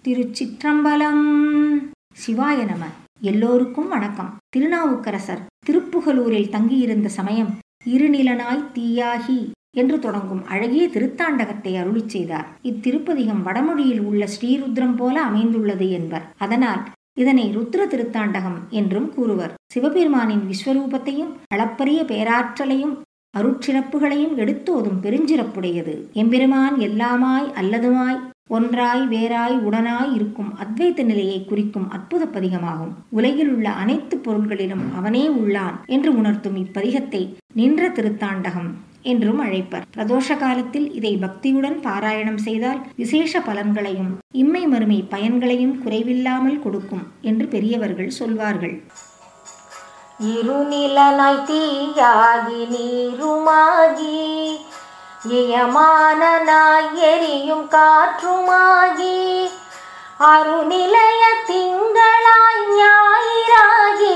திருச்சிற்றம்பலம் சிவாய நம எல்லோருக்கும் வணக்கம் திருநாவுக்கரசர் திருப்புகலூரில் தங்கியிருந்த சமயம் இருநிலனாய் தீயாகி என்று தொடங்கும் அழகிய திருத்தாண்டகத்தை அருளிச் செய்தார் இத்திருப்பதிகம் வடமொழியில் உள்ள ஸ்ரீருத்ரம் போல அமைந்துள்ளது என்பர் அதனால் இதனை ருத்ர திருத்தாண்டகம் என்றும் கூறுவர் சிவபெருமானின் விஸ்வரூபத்தையும் அளப்பரிய பேராற்றலையும் அருட்சிறப்புகளையும் எடுத்தோதும் பெருஞ்சிறப்புடையது எம்பெருமான் எல்லாமாய் அல்லதுமாய் ஒன்றாய் வேறாய் உடனாய் இருக்கும் அத்வைத்த நிலையை குறிக்கும் அற்புத பதிகமாகும் உலகில் உள்ள அனைத்து பொருள்களிலும் அவனே உள்ளான் என்று உணர்த்தும் இப்பதிகத்தை நின்ற திருத்தாண்டகம் என்றும் அழைப்பர் பிரதோஷ காலத்தில் இதை பக்தியுடன் பாராயணம் செய்தால் விசேஷ பலன்களையும் இம்மை மறுமை பயன்களையும் குறைவில்லாமல் கொடுக்கும் என்று பெரியவர்கள் சொல்வார்கள் இருநிலனாய் தீயாகி நீருமாகி இயமானனாய் எரியும் காற்றுமாகி அருநிலைய திங்களாய் ஞாயிறாகி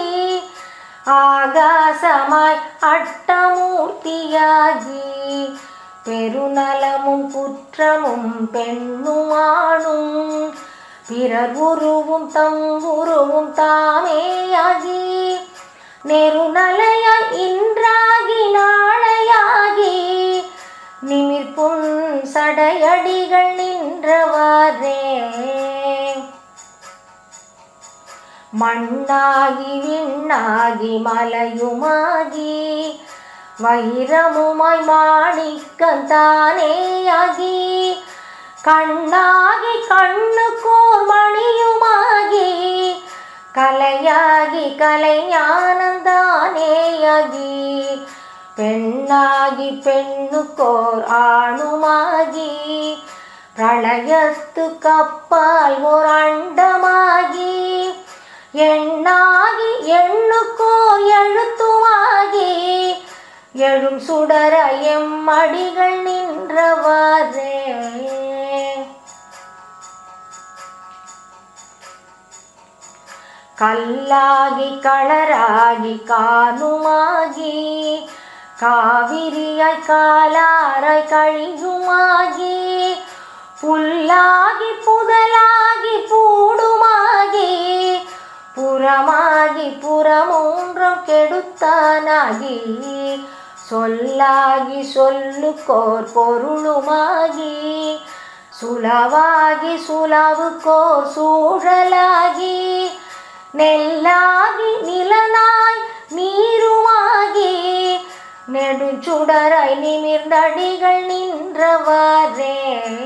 ஆகாசமாய் அட்டமூர்த்தியாகி பெருநலமும் குற்றமும் பெண்ணுமானும் பிறர் உருவும் தம் உருவும் தாமேயாகி நெருநலையாய் இன்றாகி நாளையாகி நிமிர்ப்பும் சடையடிகள் நின்றவாறே மண்ணாகி விண்ணாகி மலையுமாகி வைரமுமாய் மாணிக்கந்தானேயாகி கண்ணாகி கண்ணுக்கோர் மணியுமாகி கலையாகி கலைஞானந்தானேயாகி பெண்ணாகி பெண்ணுக்கோர் ஆணுமாகி பிரளயத்து கப்பால் ஓர் அண்டமாகி எண்ணாகி எண்ணுக்கோர் எழுத்துமாகி எழும் சுடர எம்மடிகள் நின்றவாறே கல்லாகி களராகி காணுமாகி காவிரியாய் காலாராய் கழியுமாகி புல்லாகி புதலாகி பூடுமாகி புறமாகி புறமூன்றும் கெடுத்தானாகி சொல்லாகி சொல்லுக்கோர் பொருளுமாகி சுலவாகி சுலவுக்கோர் சூழலாகி நெல்லாகி நிலனாய் நீருமாகி நெடுச்சுடராய் நிமிர்ந்தடிகள் நின்றவாறே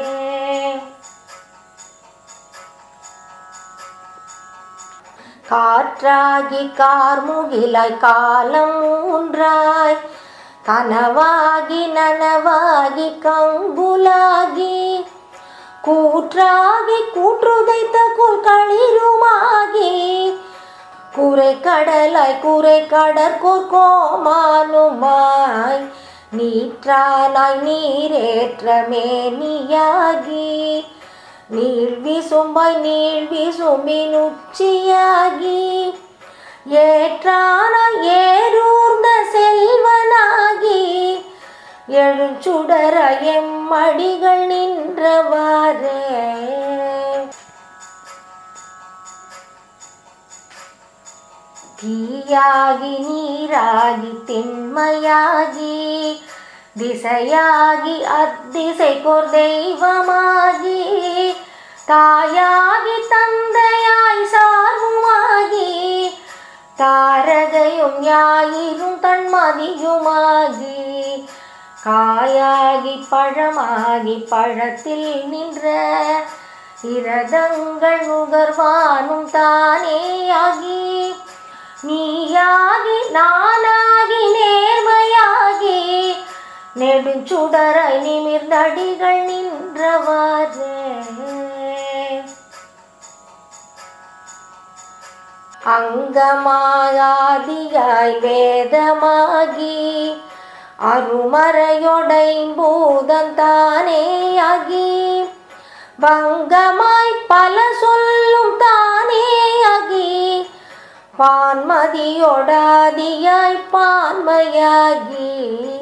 காற்றாகி கார்முகிலாய் காலம் மூன்றாய் கனவாகி நனவாகி கங்குலாகி கூற்றாகி கூற்றுதைத்த குள் களிருமாகி குறை கடலாய் குறை கடற்கோர் கோமானுமாய் நீற்றானாய் நீரேற்ற மேனியாகி நீள் விசும்பாய் நீள் விசும்பின் உச்சியாகி ஏற்றானாய் ஏரூர்ந்த செல்வனாகி எழுச்சுடர எம்மடிகள் நின்றவாறே தீயாகி நீராகி திண்மையாகி திசையாகி அத்திசைக்கோர் தெய்வமாகி தாயாகி தந்தையாய் சார்புமாகி தாரகையும் ஞாயிறும் தன்மதியுமாகி காயாகி பழமாகி பழத்தில் நின்ற இரதங்கள் நுகர்வானும் தானேயாகி நீயாகி நானாகி நேர்மையாகி நெடுச்சுடரை நிமிர்ந்தடிகள் நின்றவாறு அங்கமாயாதியாய் வேதமாகி அருமறையொடைம்பூதந்தானேயாகி பங்கமாய் பல சொல்லும் தானேயாகி பான்மதியொடாதியாய் பான்மையாகி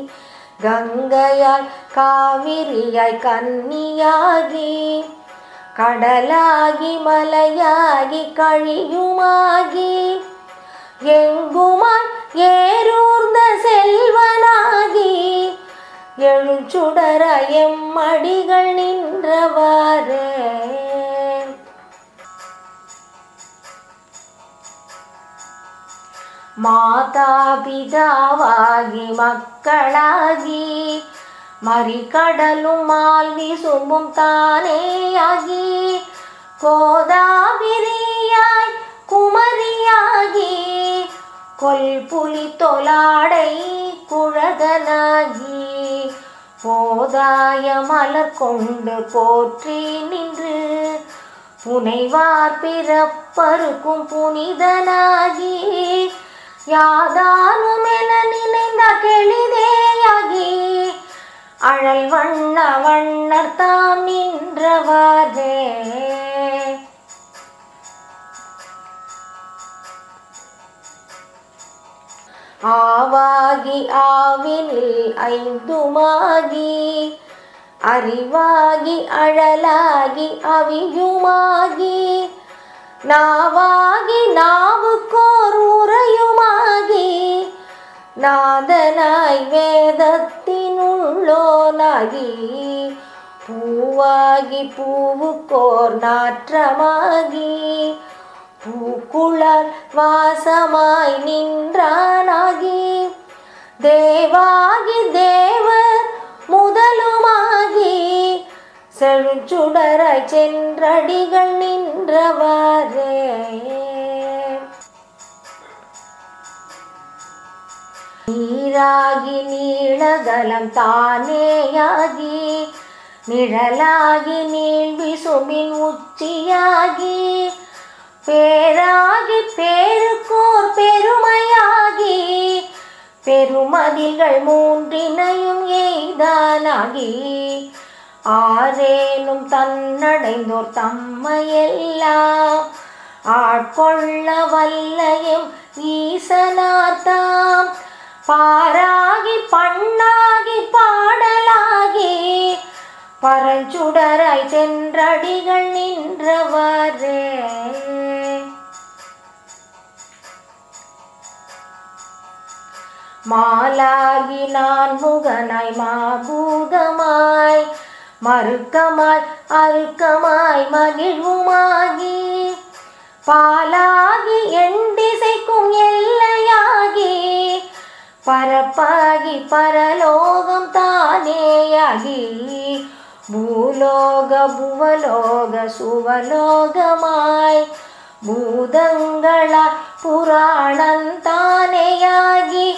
கங்கையாய் காவிரியாய் கன்னியாகி கடலாகி மலையாகி கழியுமாகி எங்குமாய் ஏரூர்ந்த செல்வனாகி எழுச்சுடர எம்மடிகள் நின்றவாறே மாதா பிதாவாகி மக்களாகி மறிகடலும் மால்வி சும்பும் தானேயாகி கோதாவிரியாய் குமரியாகி கொல்புலி தொலாடை குழகனாகி போதாய மலர் கொண்டு போற்றி நின்று புனைவார் பிறப்பருக்கும் புனிதனாகி யாதானும் என நினைந்த கெளிதேயாகி அழல் வண்ண வண்ணர் தாம் நின்றவாறே ஆவாகி ஆவினில் ஐந்துமாகி அறிவாகி அழலாகி அவியுமாகி நாவாகி நாவுக்கோர் உரையுமாகி நாதனாய் வேதத்தினுள்ளோனாகி பூவாகி பூவுக்கோர் நாற்றமாகி பூக்குழல் வாசமாய் நின்றானாகி தேவாகி தேவர் முதலுமாகி செழுச்சுடராய் சென்றடிகள் நின்றவாறே நீராகி நீளகலம் தானேயாகி நிழலாகி நீள்வி சுமின் உச்சியாகி பேராகி பேருக்கோர் பெருமையாகி பெருமதில்கள் மூன்றினையும் எய்தானாகி ஆரேனும் தன்னடைந்தோர் தம்மையெல்லாம் ஆட்கொள்ள வல்லையும் ஈசனார்த்தாம் பாராகி பண்ணாகி பாடலாகி பரஞ்சுடராய் சென்றடிகள் நின்றவாறே மாலாகி நான் முகனாய் மாபூதமாய் மறுக்கமாய் அறுக்கமாய் மகிழ்வுமாகி பாலாகி என் திசைக்கும் எல்லையாகி பரப்பாகி பரலோகம் தானேயாகி பூலோக புவலோக சுவலோகமாய் பூதங்களாய் புராணம் தானேயாகி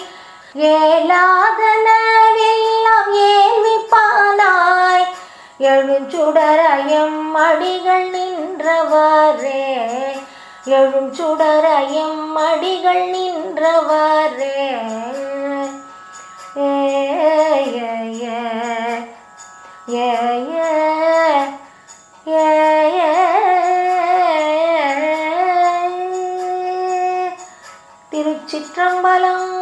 ஏலாதனவெல்லாம் ஏல்விப்பானாய் எழுச்சுடரயம் அடிகள் நின்றவாறே எழுச்சுடரயம் அடிகள் நின்றவாறே ஏ ஏ ஏ ஏ ஏ ஏ திருச்சிற்றம்பலம்